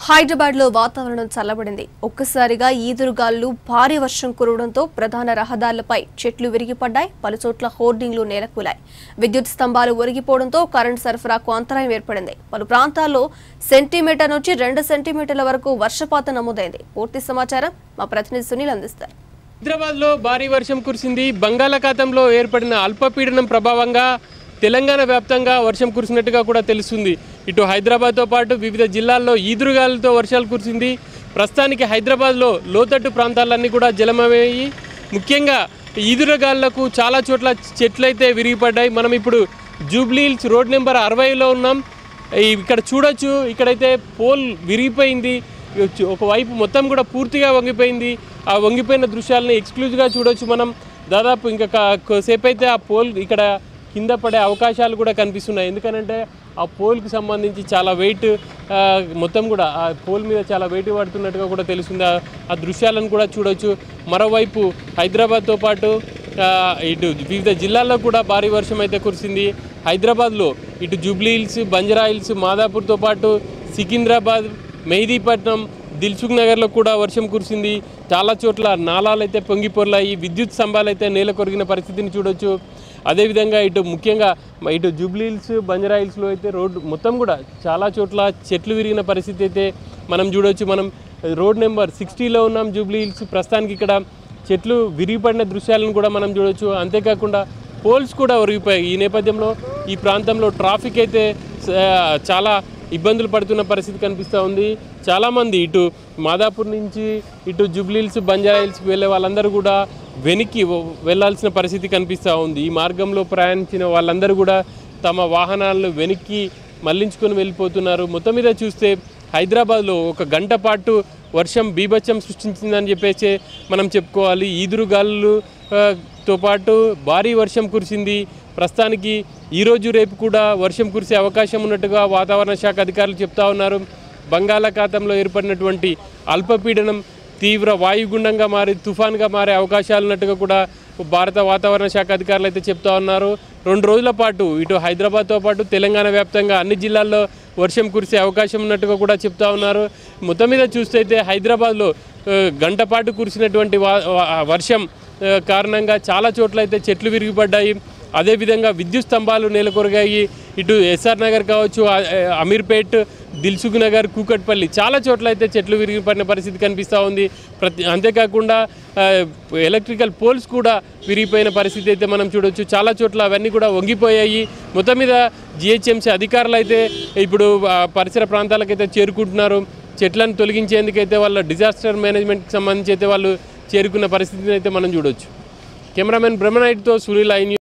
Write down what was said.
హైదరాబాద్ లో వాతావరణం చల్లబడింది ఒక్కసారిగా ఈదురుగాలు భారీ వర్షం కురవడంతో ప్రధాన రహదారులపై చెట్లు విరిగిపడ్డాయి పలుచోట్ల హోర్డింగ్లు నేలకూలాయి విద్యుత్ స్తంభాలు ఒరిగిపోవడంతో కరెంట్ సరఫరాకు అంతరాయం ఏర్పడింది పలు ప్రాంతాల్లో సెంటీమీటర్ నుంచి రెండు సెంటీమీటర్ల వరకు వర్షపాతం నమోదైంది పూర్తి సమాచారం మా ప్రతినిధి సునీల్ అందిస్తారు హైదరాబాద్లో భారీ వర్షం కురిసింది బంగాళాఖాతంలో ఏర్పడిన అల్పపీడనం ప్రభావంగా తెలంగాణ వ్యాప్తంగా వర్షం కురిసినట్టుగా కూడా తెలుస్తుంది ఇటు హైదరాబాద్తో పాటు వివిధ జిల్లాల్లో ఈదురుగాలతో వర్షాలు కురిసింది ప్రస్తుతానికి హైదరాబాద్లో లోతట్టు ప్రాంతాలన్నీ కూడా జలమయ్యాయి ముఖ్యంగా ఈదురుగాళ్లకు చాలా చోట్ల చెట్లయితే విరిగిపడ్డాయి మనం ఇప్పుడు జూబ్లీ హిల్స్ రోడ్ నెంబర్ అరవైలో ఉన్నాం ఈ- ఇక్కడ చూడొచ్చు ఇక్కడైతే పోల్ విరిగిపోయింది చు- ఒకవైపు మొత్తం కూడా పూర్తిగా వంగిపోయింది ఆ వంగిపోయిన దృశ్యాలని ఎక్స్క్లూజివ్గా చూడొచ్చు మనం దాదాపు ఇంకా కా- కొద్దిసేపు అయితే ఆ పోల్ ఇక్కడ కింద పడే అవకాశాలు కూడా కనిపిస్తున్నాయి ఎందుకనంటే ఆ పోల్కి సంబంధించి చాలా వెయిట్ మొత్తం కూడా ఆ పోల్ మీద చాలా వెయిట్ పడుతున్నట్టుగా కూడా తెలుస్తుంది ఆ- ఆ దృశ్యాలను కూడా చూడొచ్చు మరోవైపు హైదరాబాద్తో పాటు ఆ, ఇటు వివిధ జిల్లాల్లో కూడా భారీ వర్షం అయితే కురిసింది హైదరాబాద్లో ఇటు జూబ్లీ హిల్స్ బంజరా హిల్స్ మాదాపూర్తో పాటు సికింద్రాబాద్ మెహదీపట్నం దిల్సుఖ్ నగర్లో కూడా వర్షం కురిసింది చాలా చోట్ల నాలాలు అయితే పొంగిపొర్లాయి విద్యుత్ స్తంభాలు అయితే నేల కొరిగిన పరిస్థితిని చూడొచ్చు అదేవిధంగా ఇటు ముఖ్యంగా మ- ఇటు జూబ్లీ హిల్స్ బంజరా హిల్స్లో అయితే రోడ్డు మొత్తం కూడా చాలా చోట్ల చెట్లు విరిగిన పరిస్థితి అయితే మనం చూడొచ్చు మనం రోడ్ నెంబర్ సిక్స్టీలో ఉన్నాం జూబ్లీ హిల్స్ ప్రస్తుతానికి ఇక్కడ చెట్లు విరిగిపడిన దృశ్యాలను కూడా మనం చూడొచ్చు అంతేకాకుండా పోల్స్ కూడా ఒరిగిపోయాయి ఈ నేపథ్యంలో ఈ ప్రాంతంలో ట్రాఫిక్ అయితే ఆ, చాలా ఇబ్బందులు పడుతున్న పరిస్థితి కనిపిస్తూ ఉంది చాలామంది ఇటు మాదాపూర్ నుంచి ఇటు జూబ్లీహిల్స్ బంజారా హిల్స్కి వెళ్ళే వాళ్ళందరూ కూడా వెనక్కి వ- వెళ్ళాల్సిన పరిస్థితి కనిపిస్తూ ఉంది ఈ మార్గంలో ప్రయాణించిన వాళ్ళందరూ కూడా తమ వాహనాలను వెనక్కి మళ్లించుకొని వెళ్ళిపోతున్నారు మొత్తం మీద చూస్తే హైదరాబాద్లో ఒక గంట పాటు వర్షం బీభత్సం సృష్టించిందని చెప్పేసి మనం చెప్పుకోవాలి ఈదురుగాలు ఆ, తో పాటు భారీ వర్షం కురిసింది ప్రస్తుతానికి ఈరోజు రేపు కూడా వర్షం కురిసే అవకాశం ఉన్నట్టుగా వాతావరణ శాఖ అధికారులు చెప్తా ఉన్నారు బంగాళాఖాతంలో ఏర్పడినటువంటి అల్పపీడనం తీవ్ర వాయుగుండంగా మారి తుఫాన్గా మారే అవకాశాలు ఉన్నట్టుగా కూడా భారత వాతావరణ శాఖ అధికారులు అయితే చెప్తా ఉన్నారు రెండు రోజుల పాటు ఇటు హైదరాబాద్తో పాటు తెలంగాణ వ్యాప్తంగా అన్ని జిల్లాల్లో వర్షం కురిసే అవకాశం ఉన్నట్టుగా కూడా చెప్తా ఉన్నారు మొత్తం మీద చూస్తే అయితే హైదరాబాద్లో ఆ, గంట పాటు కురిసినటువంటి వా- వా- వర్షం ఆ, కారణంగా చాలా చోట్ల అయితే చెట్లు విరిగిపడ్డాయి అదేవిధంగా విద్యుత్ స్తంభాలు నెలకొరగాయి ఇటు ఎస్ఆర్ నగర్ కావచ్చు ఆ- ఆ, అమీర్పేట్ దిల్సుఖ్ నగర్ కూకట్పల్లి చాలా చోట్ల అయితే చెట్లు విరిగిపడిన పరిస్థితి కనిపిస్తూ ఉంది ప్రతి అంతేకాకుండా ఆ, ఎలక్ట్రికల్ పోల్స్ కూడా విరిగిపోయిన పరిస్థితి అయితే మనం చూడొచ్చు చాలా చోట్ల అవన్నీ కూడా వంగిపోయాయి మొత్తం మీద జిహెచ్ఎంసీ అధికారులు అయితే ఇప్పుడు ఆ, పరిసర ప్రాంతాలకైతే చేరుకుంటున్నారు చెట్లను తొలగించేందుకైతే వాళ్ళ డిజాస్టర్ మేనేజ్మెంట్కి సంబంధించి అయితే వాళ్ళు చేరుకున్న పరిస్థితిని అయితే మనం చూడొచ్చు కెమెరామెన్ బ్రహ్మనాయుడుతో సునీల్ ఐ న్యూస్